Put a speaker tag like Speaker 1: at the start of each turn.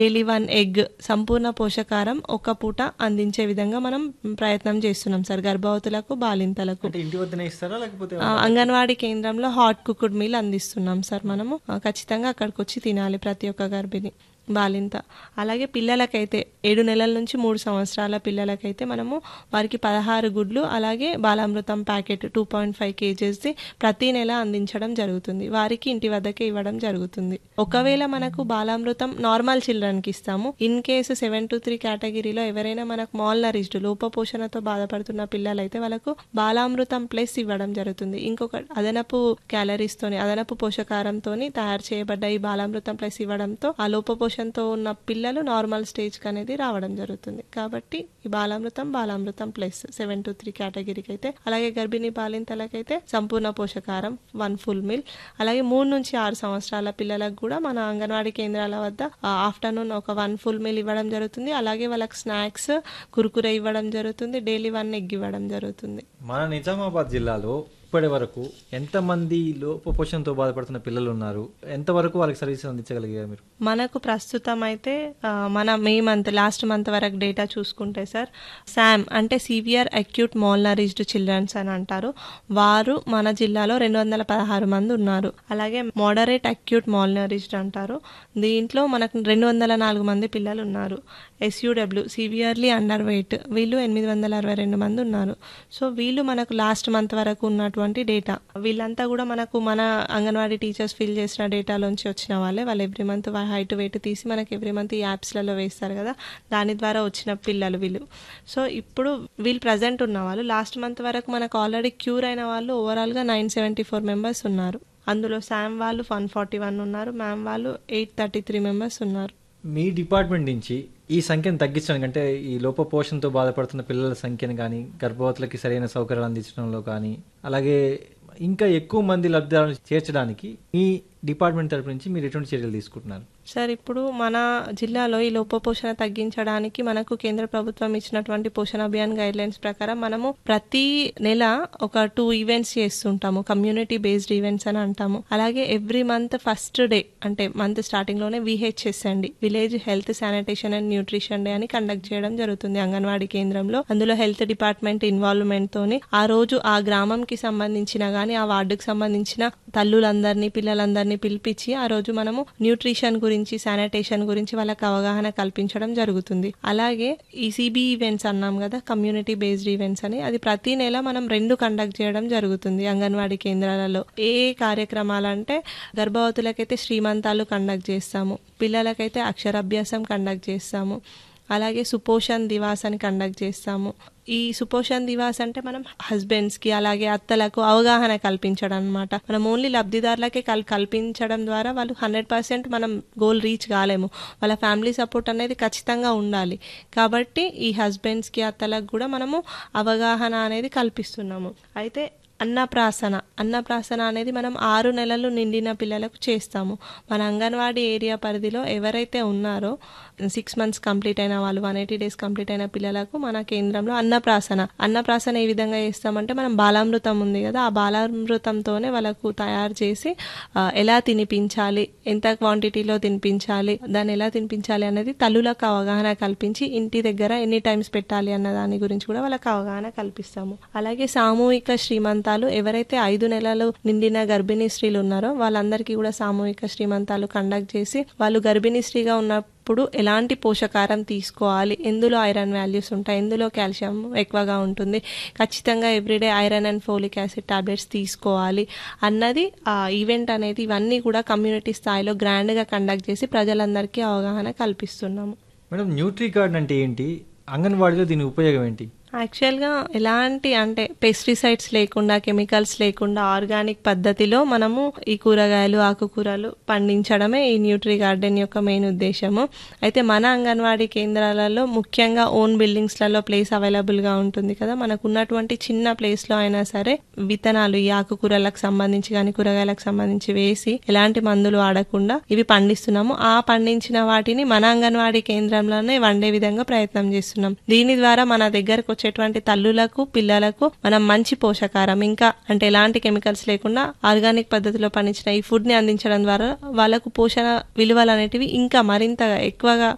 Speaker 1: daily one egg సంపూర్ణ పోషకాహారం ఒక పూట అందించే విధంగా మనం ప్రయత్నం చేస్తున్నాం సార్ గర్భవతులకు బాలింతలకు
Speaker 2: అంటే ఇంటి వద్దనే ఇస్తారా లేకపోతే
Speaker 1: ఆ, అంగన్వాడీ కేంద్రంలో హాట్ కుక్డ్ మీల్ అందిస్తున్నాం సార్ మనము ఆ, ఖచ్చితంగా అక్కడికి వచ్చి తినాలి ప్రతి ఒక్క గర్భిణి బాలింత అలాగే పిల్లలకైతే ఏడు నెలల నుంచి మూడు సంవత్సరాల పిల్లలకైతే మనము వారికి పదహారు గుడ్లు అలాగే Balamrutham packet two point five కేజీస్ది ప్రతి నెల అందించడం జరుగుతుంది వారికి ఇంటి వద్దకే ఇవ్వడం జరుగుతుంది ఒకవేళ మనకు బాలామృతం నార్మల్ చిల్డ్రన్కి ఇస్తాము in case seven to three కేటగిరీలో ఎవరైనా మనకు మాల్ నరిష్డ్ లోపపోషణతో బాధపడుతున్న పిల్లలైతే వాళ్ళకు బాలామృతం ప్లస్ ఇవ్వడం జరుగుతుంది ఇంకొక అదనపు క్యాలరీస్ తోని అదనపు పోషకాహారంతోని తయారు చేయబడ్డ ఈ బాలామృతం ప్లస్ ఇవ్వడంతో ఆ లోపపోషణతో ఉన్న పిల్లలు నార్మల్ స్టేజ్ కి అనేది రావడం జరుగుతుంది కాబట్టి ఈ Balamrutham Balamrutham plus seven to three కేటగిరీకి అయితే అలాగే గర్భిణీ బాలింతలకైతే సంపూర్ణ పోషకాహారం వన్ ఫుల్ మీల్ అలాగే మూడు నుంచి ఆరు సంవత్సరాల పిల్లలకు కూడా మన అంగన్వాడీ కేంద్రాల వద్ద ఆఫ్టర్నూన్ ఒక వన్ ఫుల్ మీల్ ఇవ్వడం జరుగుతుంది అలాగే వాళ్ళకి స్నాక్స్ కురుకురే ఇవ్వడం జరుగుతుంది డైలీ వన్ ఎగ్ ఇవ్వడం జరుగుతుంది
Speaker 2: మన నిజామాబాద్ జిల్లాలో ఇప్పటి వరకు ఎంతమంది లోపపోషణతో బాధపడుతున్న పిల్లలు ఉన్నారు ఎంతవరకు వాళ్ళకి సర్వీస్ అందించగలిగారు మీరు
Speaker 1: మనకు ప్రస్తుతం అయితే ఆ, మన మే మంత్ లాస్ట్ మంత్ వరకు డేటా చూసుకుంటే సార్ శామ్ అంటే సివియర్ అక్యూట్ మోల్నరిజ్డ్ చిల్డ్రన్స్ అని అంటారు వారు మన జిల్లాలో రెండు వందల పదహారు మంది ఉన్నారు అలాగే మోడరేట్ అక్యూట్ మోల్నరిజ్డ్ అంటారు దీంట్లో మనకు రెండు వందల నాలుగు మంది పిల్లలు ఉన్నారు ఎస్యూడబ్ల్యూ సివియర్లీ అండర్ వెయిట్ వీళ్ళు ఎనిమిది వందల అరవై రెండు మంది ఉన్నారు సో వీళ్ళు మనకు లాస్ట్ మంత్ వరకు ఉన్నటువంటి డేటా వీళ్ళంతా కూడా మనకు మన అంగన్వాడీ టీచర్స్ ఫిల్ చేసిన డేటాలోంచి వచ్చిన వాళ్ళే వాళ్ళు ఎవ్రీ మంత్ హైట్ వెయిట్ తీసి మనకి ఎవ్రీ మంత్ ఈ యాప్స్లలో వేస్తారు కదా దాని ద్వారా వచ్చిన పిల్లలు వీళ్ళు సో ఇప్పుడు వీళ్ళు ప్రజెంట్ ఉన్న వాళ్ళు లాస్ట్ మంత్ వరకు మనకు ఆల్రెడీ క్యూర్ అయిన వాళ్ళు ఓవరాల్గా నైన్ సెవెంటీ ఫోర్ మెంబర్స్ ఉన్నారు అందులో శామ్ వాళ్ళు వన్ ఫార్టీ వన్ ఉన్నారు మ్యామ్ వాళ్ళు ఎయిట్ థర్టీ త్రీ మెంబర్స్ ఉన్నారు
Speaker 2: మీ డిపార్ట్మెంట్ నుంచి ఈ సంఖ్యను తగ్గించడానికి అంటే ఈ లోపపోషణతో బాధపడుతున్న పిల్లల సంఖ్యను కానీ గర్భవతులకి సరైన సౌకర్యాలు అందించడంలో కానీ అలాగే ఇంకా ఎక్కువ మంది లబ్ధిదారులను చేర్చడానికి మీ డిపార్ట్మెంట్ తరపు నుంచి మీరు ఎటువంటి చర్యలు తీసుకుంటున్నారు
Speaker 1: సార్ ఇప్పుడు మన జిల్లాలో ఈ లోపపోషణ తగ్గించడానికి మనకు కేంద్ర ప్రభుత్వం ఇచ్చినటువంటి పోషణ అభియాన్ గైడ్ లైన్స్ ప్రకారం మనము ప్రతి నెల ఒక టూ ఈవెంట్స్ చేస్తుంటాము కమ్యూనిటీ బేస్డ్ ఈవెంట్స్ అని అంటాము అలాగే ఎవ్రీ మంత్ ఫస్ట్ డే అంటే మంత్ స్టార్టింగ్ లోనే విహెచ్ఎస్ అండి village health sanitation and nutrition day అని కండక్ట్ చేయడం జరుగుతుంది అంగన్వాడీ కేంద్రంలో అందులో హెల్త్ డిపార్ట్మెంట్ ఇన్వాల్వ్మెంట్ తోని ఆ రోజు ఆ గ్రామంకి సంబంధించిన గానీ ఆ వార్డుకి సంబంధించిన తల్లులందరినీ పిల్లలందరినీ పిలిపించి ఆ రోజు మనము న్యూట్రిషన్ గురించి శానిటేషన్ గురించి వాళ్ళకి అవగాహన కల్పించడం జరుగుతుంది అలాగే ఈ సిబి ఈవెంట్స్ అన్నాం కదా కమ్యూనిటీ బేస్డ్ ఈవెంట్స్ అని అది ప్రతి నెల మనం రెండు కండక్ట్ చేయడం జరుగుతుంది అంగన్వాడీ కేంద్రాలలో ఏ ఏ కార్యక్రమాలు అంటే గర్భవతులకైతే శ్రీమంతాలు కండక్ట్ చేస్తాము పిల్లలకైతే అక్షరాభ్యాసం కండక్ట్ చేస్తాము అలాగే సుపోషణ్ దివాస్ అని కండక్ట్ చేస్తాము ఈ సుపోషణ్ దివాస్ అంటే మనం హస్బెండ్స్ కి అలాగే అత్తలకు అవగాహన కల్పించడం అనమాట మనం ఓన్లీ లబ్ధిదారులకే కల్ కల్పించడం ద్వారా వాళ్ళు హండ్రెడ్ పర్సెంట్ మనం గోల్ రీచ్ కాలేము వాళ్ళ ఫ్యామిలీ సపోర్ట్ అనేది ఖచ్చితంగా ఉండాలి కాబట్టి ఈ హస్బెండ్స్ కి అత్తలకు కూడా మనము అవగాహన అనేది కల్పిస్తున్నాము అయితే అన్నప్రాసన అన్నప్రాసన అనేది మనం ఆరు నెలలు నిండిన పిల్లలకు చేస్తాము మన అంగన్వాడీ ఏరియా పరిధిలో ఎవరైతే ఉన్నారో సిక్స్ మంత్స్ కంప్లీట్ అయిన వాళ్ళు వన్ ఎయిటీ డేస్ కంప్లీట్ అయిన పిల్లలకు మన కేంద్రంలో అన్నప్రాసన అన్నప్రాసన ఏ విధంగా చేస్తామంటే మనం బాలామృతం ఉంది కదా ఆ బాలామృతంతోనే వాళ్ళకు తయారు చేసి ఆ, ఎలా తినిపించాలి ఎంత క్వాంటిటీలో తినిపించాలి దాన్ని ఎలా తినిపించాలి అనేది తల్లులకు అవగాహన కల్పించి ఇంటి దగ్గర ఎన్ని టైమ్స్ పెట్టాలి అన్న దాని గురించి కూడా వాళ్ళకి అవగాహన కల్పిస్తాము అలాగే సామూహిక శ్రీమంతాలు ఎవరైతే ఐదు నెలలు నిండిన గర్భిణీ స్త్రీలు ఉన్నారో వాళ్ళందరికీ కూడా సామూహిక శ్రీమంతాలు కండక్ట్ చేసి వాళ్ళు గర్భిణీ స్త్రీగా ఉన్నప్పుడు ఎలాంటి పోషకాహారం తీసుకోవాలి ఎందులో ఐరన్ వాల్యూస్ ఉంటాయి ఎందులో కాల్షియం ఎక్కువగా ఉంటుంది ఖచ్చితంగా everyday iron and folic acid tablets తీసుకోవాలి అన్నది ఆ ఈవెంట్ అనేది ఇవన్నీ కూడా కమ్యూనిటీ స్థాయిలో గ్రాండ్గా కండక్ట్ చేసి ప్రజలందరికీ అవగాహన కల్పిస్తున్నాము
Speaker 2: మేడం న్యూట్రీ కార్డ్ అంటే ఏంటి అంగన్వాడీలో దీని ఉపయోగం ఏంటి
Speaker 1: యాక్చువల్గా ఎలాంటి అంటే పెస్టిసైడ్స్ లేకుండా కెమికల్స్ లేకుండా ఆర్గానిక్ పద్ధతిలో మనము ఈ కూరగాయలు ఆకుకూరలు పండించడమే ఈ న్యూట్రీ గార్డెన్ యొక్క మెయిన్ ఉద్దేశము అయితే మన అంగన్వాడీ కేంద్రాలలో ముఖ్యంగా ఓన్ బిల్డింగ్స్లలో ప్లేస్ అవైలబుల్గా ఉంటుంది కదా మనకు ఉన్నటువంటి చిన్న ప్లేస్లో అయినా సరే విత్తనాలు ఈ ఆకుకూరలకు సంబంధించి కానీ కూరగాయలకు సంబంధించి వేసి ఎలాంటి మందులు వాడకుండా ఇవి పండిస్తున్నాము ఆ పండించిన వాటిని మన అంగన్వాడీ కేంద్రంలోనే వండే విధంగా ప్రయత్నం చేస్తున్నాం దీని ద్వారా మన దగ్గరకు వచ్చేటువంటి తల్లులకు పిల్లలకు మనం మంచి పోషకారం ఇంకా అంటే ఎలాంటి కెమికల్స్ లేకుండా ఆర్గానిక్ పద్ధతిలో పండించిన ఈ ఫుడ్ ని అందించడం ద్వారా వాళ్ళకు పోషణ విలువలు అనేటివి ఇంకా మరింత ఎక్కువగా